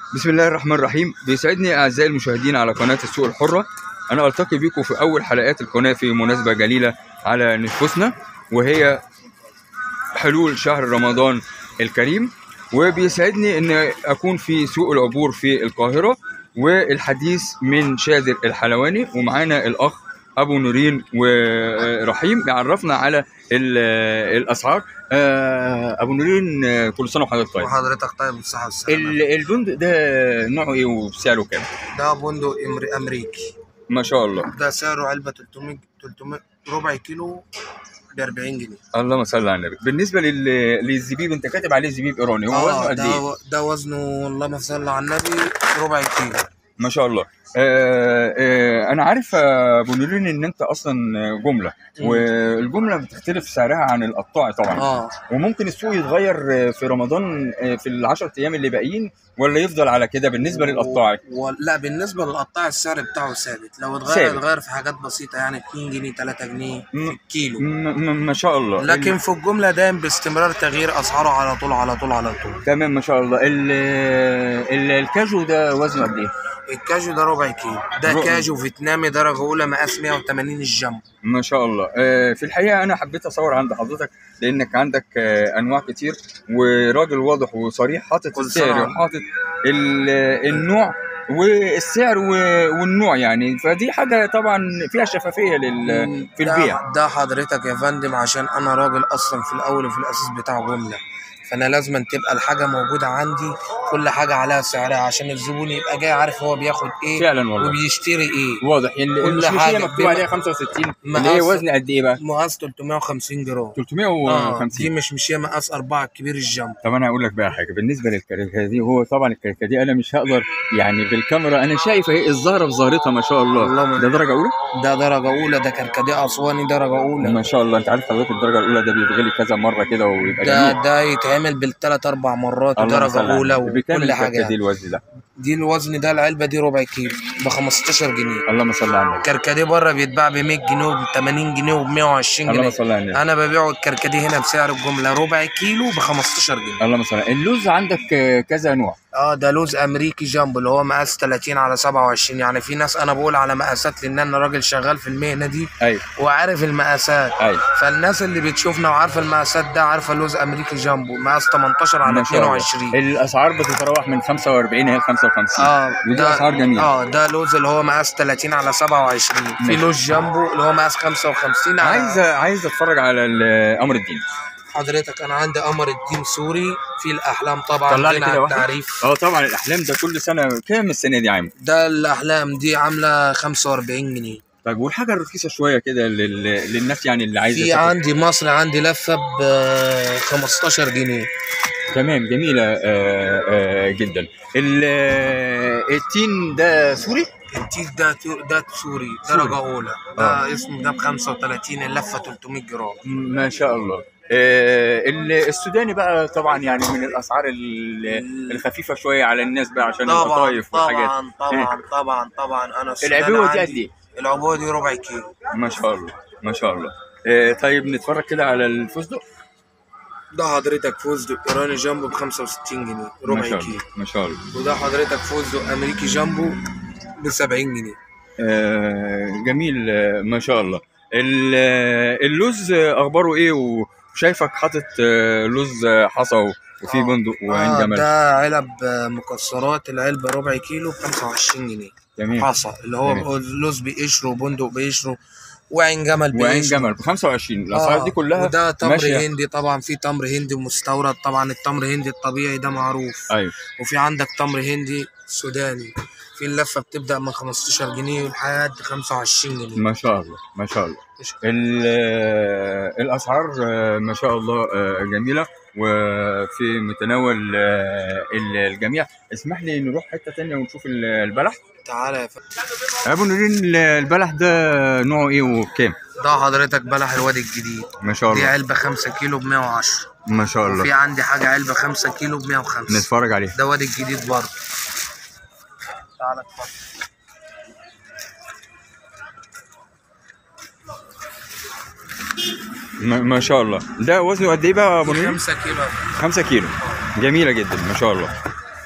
بسم الله الرحمن الرحيم بيسعدني اعزائي المشاهدين على قناه السوق الحره انا التقي بكم في اول حلقات القناه في مناسبه جليله على نفوسنا وهي حلول شهر رمضان الكريم وبيسعدني ان اكون في سوق العبور في القاهره والحديث من شاذر الحلواني ومعانا الاخ ابو نورين ورحيم يعرفنا على ال- الاسعار آه، ابو نورين آه، كل سنه وحضرتك طيب وحضرتك طيب بالصحة والسلامة ال- البندق ده نوعه ايه وسعره كام؟ ده بندق إمر- أمريكي ما شاء الله ده سعره علبة 300 300 ربع كيلو ب 40 جنيه اللهم صل على النبي بالنسبه لل... للزبيب انت كاتب عليه زبيب ايراني هو وزنه اه قد ايه؟ ده ده وزنه اللهم صل على النبي ربع كيلو ما شاء الله آه آه انا عارف يا ابو نورين ان انت اصلا جمله مم. والجمله بتختلف سعرها عن القطاع طبعا اه وممكن السوق يتغير في رمضان آه، في العشر ايام اللي باقيين ولا يفضل على كده بالنسبه للقطاعي و... لا بالنسبة للقطاع السعر بتاعه ثابت لو اتغير ثابت. اتغير في حاجات بسيطة يعني 2 جنيه 3 جنيه مم. في الكيلو م- م- ما شاء الله لكن في الجملة دايم باستمرار تغيير أسعاره على طول على طول على طول تمام ما شاء الله ال... ال... الكاجو ده وزنه قد ايه؟ الكاجو ده ربع كيلو ده ربع. كاجو فيتنامي درجة أولى مقاس 180 الجنب ما شاء الله آه، في الحقيقه انا حبيت اصور عند حضرتك لانك عندك آه، انواع كتير وراجل واضح وصريح حاطط كل السعر سنة. وحاطط ال- النوع والسعر و- والنوع يعني فدي حاجه طبعا فيها شفافيه لل في ده- البيع ده حضرتك يا فندم عشان انا راجل اصلا في الاول وفي الاساس بتاع جمله فانا لازم تبقى الحاجه موجوده عندي كل حاجه عليها سعرها عشان الزبون يبقى جاي عارف هو بياخد ايه فعلا والله وبيشتري ايه واضح ال- كل المشمشيه حاجة مكتوب بما- عليها 65 ما اللي هي أصل- وزن قد ايه بقى؟ مقاس 350 جرام اه دي 350 مش مشيه مقاس أربعة كبير الجنب طب انا هقول لك بقى حاجه بالنسبه للكركه دي هو طبعا الكركه دي انا مش هقدر يعني بالكاميرا انا شايف اهي الزهره بظاهرتها ما شاء الله اللهم- ده درجه اولى ده درجه اولى ده كركديه اسواني درجه اولى ما شاء الله انت عارف حضرتك الدرجه الاولى ده بيتغلي كذا مره كده ويبقى ده جميل ده يتعمل بالثلاث اربع مرات اللهم صل ودرجه على اولى النبي. بكام وكل حاجه الكركه دي الوزن ده دي الوزن ده العلبه دي ربع كيلو ب 15 جنيه اللهم صل على النبي الكركديه بره بيتباع ب 100 جنيه وب 80 جنيه وب 120 اللهم جنيه صل على النبي انا ببيعه الكركديه هنا بسعر الجمله ربع كيلو ب 15 جنيه اللهم صل على اللوز عندك آه، كذا نوع اه ده لوز امريكي جامبو اللي هو مقاس 30 على 27 يعني في ناس انا بقول على مقاسات لان انا راجل شغال في المهنه دي ايوه وعارف المقاسات ايوه فالناس اللي بتشوفنا وعارفه المقاسات ده عارفه لوز امريكي جامبو مقاس 18 على ما شاء الله 22 الاسعار بتتراوح من 45 ل 55 اه ودي اسعار جميله اه ده لوز اللي هو مقاس 30 على 27 في ماشي. لوز جامبو اللي هو مقاس 55 على عايز عايز اتفرج على ال- قمر الدين حضرتك انا عندي قمر الدين سوري في الاحلام طبعا طلع لي غنى كده عن واحد التعريف اه طبعا الاحلام ده كل سنه كام السنه دي عامل ده الاحلام دي عامله 45 جنيه طيب والحاجه الرخيصه شويه كده لل... للناس يعني اللي عايزه في تاخد- عندي مصر عندي لفه ب 15 جنيه تمام جميله آه آه جدا ال- آه، التين ده سوري التيل ده تو- ده سوري سوري. درجه اولى آه. ده اسمه ده ب 35 اللفه 300 جرام ما شاء الله آه ال- السوداني بقى طبعا يعني من الاسعار ال- الخفيفه شويه على الناس بقى عشان طبعا القطايف والحاجات طبعا طبعا طبعا طبعا انا السوداني العبوه دي قد عندي- ايه؟ العبوه دي ربع كيلو ما شاء الله ما شاء الله آه طيب نتفرج كده على الفستق ده حضرتك فستق ايراني جامبو ب 65 جنيه ما ربع شاء كيلو الله ما شاء الله وده حضرتك فستق امريكي جامبو ب 70 جنيه آه جميل آه ما شاء الله ال- آه، اللوز آه، اخباره ايه وشايفك حاطط آه، لوز آه، حصى وفي آه. بندق وعين آه جمل ده علب آه، مكسرات العلبه ربع كيلو ب 25 جنيه جميل حصى اللي هو جميل. لوز بقشره وبندق بقشره وعين جمل وعين بقشره جمل ب 25 الاسعار آه، دي كلها وده تمر ماشية. هندي طبعا في تمر هندي مستورد طبعا التمر هندي الطبيعي ده معروف ايوه وفي عندك تمر هندي سوداني في اللفه بتبدا من 15 جنيه لحد 25 جنيه ما شاء الله ما شاء الله مش- ال- آه، الاسعار آه، ما شاء الله آه، جميله وفي متناول آه، ال- الجميع اسمح لي نروح حته تانية ونشوف ال- البلح تعالى يا فندم ابو نورين ال- البلح ده نوعه ايه وبكام ده حضرتك بلح الوادي الجديد ما شاء دي الله علبه 5 كيلو ب 110 ما شاء في الله عندي حاجه علبه 5 كيلو ب 105 نتفرج عليه ده وادي الجديد برضه تعالى اتفضل ما ما شاء الله ده وزنه قد ايه بقى يا ابو نورين 5 كيلو يا فندم. 5 كيلو جميله جدا ما شاء الله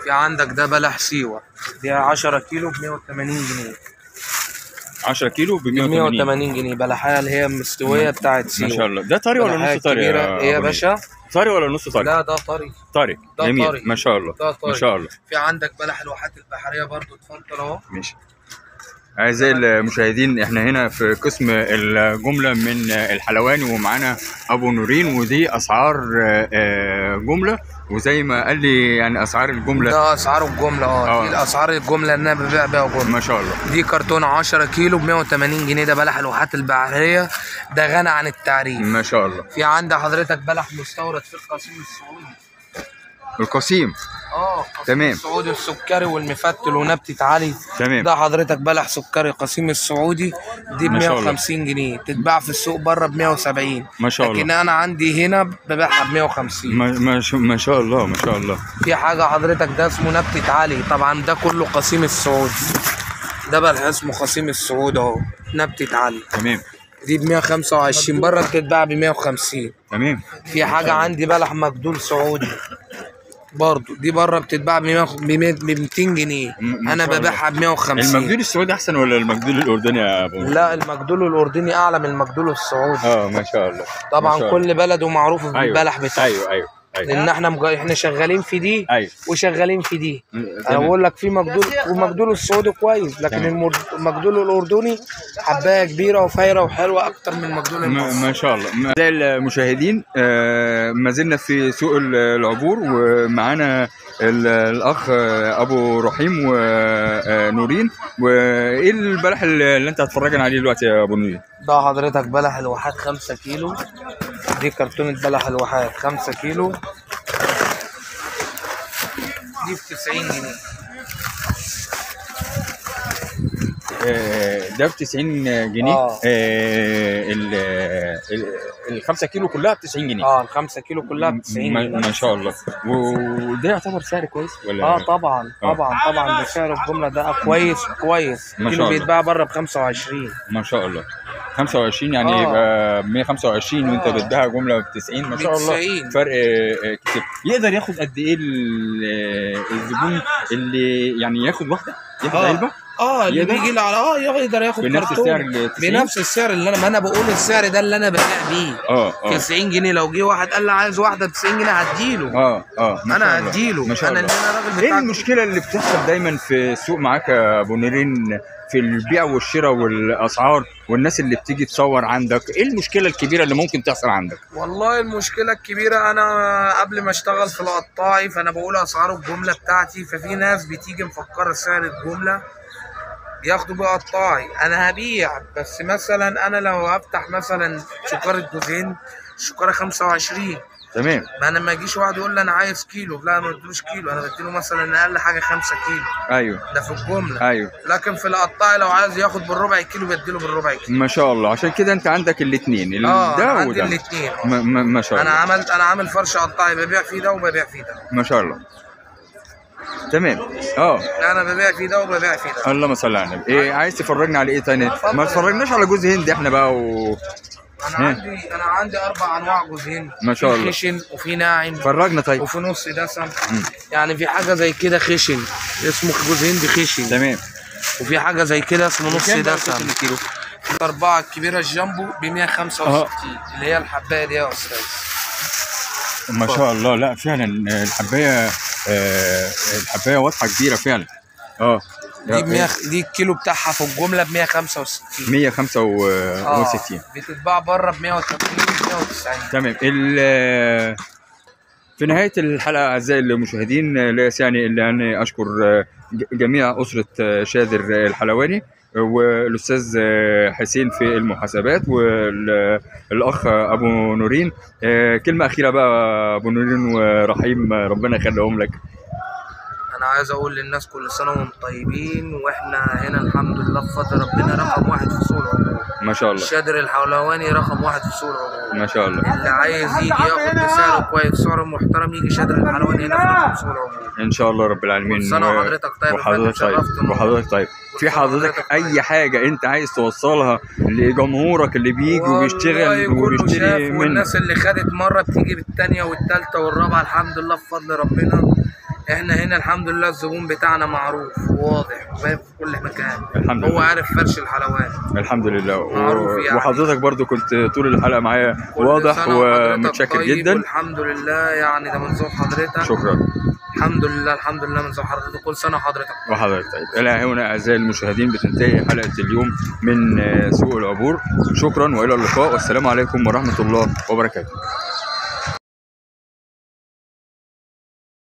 في عندك ده بلح سيوه دي 10 كيلو ب 180 جنيه 10 كيلو ب ب 180 180 جنيه بلحايه اللي هي المستويه بتاعت سيوه ما شاء الله ده طري ولا بلحاية نص طري كبيرة. ايه يا أبو باشا طري ولا نص طري لا ده طري طري ده جميل طري. ما شاء الله ده طري ما شاء الله في عندك بلح الواحات البحريه برضو اتفضل اهو ماشي أعزائي المشاهدين احنا هنا في قسم الجملة من الحلواني ومعانا أبو نورين ودي أسعار آه، آه، جملة وزي ما قال لي يعني أسعار الجملة ده اسعار الجمله اه آه. دي الاسعار الجمله اللي انا ببيع بيها جمله ما شاء الله دي كرتون 10 كيلو ب 180 جنيه ده بلح الواحات البحريه ده غني عن التعريف ما شاء الله في عند حضرتك بلح مستورد في القصيم السعودي القسيم اه القصيم تمام. السعودي السكري والمفتل ونبتة علي تمام ده حضرتك بلح سكري قصيم السعودي دي ب ما شاء الله. 150 جنيه تتباع في السوق بره ب 170 ما شاء لكن الله انا عندي هنا ببيعها ب 150 ما, ما, ش- ما شاء الله ما شاء الله في حاجه حضرتك ده اسمه نبتة علي طبعا ده كله قصيم السعودي ده بلح اسمه قصيم السعود اهو نبتة علي تمام دي ب 125 بره بتتباع ب 150 تمام في حاجه عندي بلح مجدول سعودي برضو دي بره بتتباع ب 200 جنيه م- ما انا شاء الله. ببيعها ب 150 المجدول السعودي أحسن ولا المجدول الأردني يا أبو نورين؟ لا المجدول الاردني اعلى من المجدول السعودي اه ما شاء الله ما طبعا شاء كل بلد ومعروف الله. بالبلح بتاعه أيوه أيوه أيوه لان احنا مج... احنا شغالين في دي أيوه وشغالين في دي انا تمام. بقول لك في مجدول ومجدول السعودي كويس لكن تمام. المر- المجدول الاردني حبايه كبيره وفايره وحلوه اكتر من المجدول ما المصري ما شاء الله أعزائي المشاهدين آه، ما زلنا في سوق ال- العبور ومعانا ال- الاخ آه، ابو رحيم ونورين وايه البلح اللي اللي انت هتفرجنا عليه دلوقتي يا ابو نورين ده حضرتك بلح الواحات 5 كيلو دي كرتونة بلح الواحات 5 كيلو دي ب 90 جنيه آه، ده ب 90 جنيه آه. ال ال- ال 5 كيلو كلها ب 90 جنيه اه ال 5 كيلو كلها ب 90 ما, جنيه ما شاء الله وده يعتبر سعر كويس ولا اه طبعا آه. طبعا طبعا ده سعر الجمله ده كويس كويس ما شاء كيلو الله. بيتباع بره ب 25 ما شاء الله 25 يعني آه. يبقى 125 وانت آه. بتبيعها جمله ب 90 ما شاء الله 90. فرق آه، كتير يقدر ياخد قد ايه ال- آه، الزبون اللي يعني ياخد واحده ياخد آه. علبه اه اللي يقدر؟ بيجي لي على اه يقدر ياخد بنفس كرتون. السعر اللي 90 بنفس السعر اللي انا ما انا بقول السعر ده اللي انا ببيع بيه اه اه 90 جنيه لو جه واحد قال لي عايز واحده ب 90 جنيه هديله اه اه ما شاء انا الله. هديله ما شاء انا الله اللي انا راجل ايه بتاع المشكله اللي بتحصل دايما في السوق معاك يا ابو نيرين في البيع والشراء والاسعار والناس اللي بتيجي تصور عندك ايه المشكله الكبيره اللي ممكن تحصل عندك والله المشكله الكبيره انا قبل ما اشتغل في القطاعي فانا بقول اسعار الجمله بتاعتي ففي ناس بتيجي مفكره سعر الجمله بياخدوا بقى قطاعي انا هبيع بس مثلا انا لو هفتح مثلا شكاره جوزين شكاره 25 تمام ما انا ما يجيش واحد يقول لي انا عايز كيلو لا انا ما بديلوش كيلو انا بديله مثلا اقل حاجه 5 كيلو ايوه ده في الجمله ايوه لكن في القطاعي لو عايز ياخد بالربع كيلو بديله بالربع كيلو ما شاء الله عشان كده انت عندك الاثنين اه ده أنا عندي وده الاثنين ما, ما, ما شاء انا الله عملت انا عامل فرش قطاعي ببيع فيه ده وببيع فيه ده ما شاء الله تمام اه انا ببيع فيه ده وببيع فيه ده اللهم صل على النبي ايه عايز تفرجنا على ايه تاني ما تفرجناش على جوز هند احنا بقى و... انا ها. عندي انا عندي اربع انواع جوزين ما شاء في الله. خشن وفي ناعم فرجنا طيب وفي نص دسم يعني في حاجه زي كده خشن اسمه جوز هند خشن تمام وفي حاجه زي كده اسمه نص كام بقى دسم الخشن الكيلو الاربعه الكبيره الجامبو ب 165 اللي هي الحبايه دي يا استاذ ما شاء الله لا فعلا الحبايه آه، الحبايه واضحه كبيره فعلا اه دي ب 100 دي الكيلو بتاعها في الجمله ب 165 165 بتتباع بره ب 180 190 تمام ال في نهاية الحلقة أعزائي المشاهدين لا يسعني إلا أن أشكر ج- جميع أسرة شاذر الحلواني والأستاذ حسين في المحاسبات والأخ أبو نورين كلمة أخيرة بقى أبو نورين ورحيم ربنا يخليهم لك انا عايز اقول للناس كل سنه وهم طيبين واحنا هنا الحمد لله بفضل ربنا رقم واحد في سوق العمور ما شاء الله الشادر الحلواني رقم واحد في سوق العمور ما شاء الله اللي عايز يجي ياخد بسعر كويس سعر محترم يجي شادر الحلواني هنا في رقم سوق العمور إن شاء الله رب العالمين كل سنة و- وحضرتك طيب يا وحضرتك فندم، طيب شرفتنا. وحضرتك طيب في كل سنة حضرتك وحضرتك طيب. أي حاجة أنت عايز توصلها لجمهورك اللي بيجي والله وبيشتغل كله وبيشتري شاف منك والناس اللي خدت مره بتيجي بالثانيه والثالثه والرابعه الحمد لله بفضل ربنا احنا هنا الحمد لله الزبون بتاعنا معروف وواضح وباين في كل مكان الحمد هو لله عارف فرش الحلويات الحمد لله و... معروف يعني. وحضرتك برضو كنت طول الحلقه معايا كل واضح سنة وحضرتك ومتشكر طيب جدا والحمد لله يعني ده من ذوق حضرتك شكرا الحمد لله الحمد لله من ذوق حضرتك كل سنه وحضرتك وحضرتك طيب الى هنا اعزائي المشاهدين بتنتهي حلقه اليوم من آه، سوق العبور شكرا والى اللقاء والسلام عليكم ورحمه الله وبركاته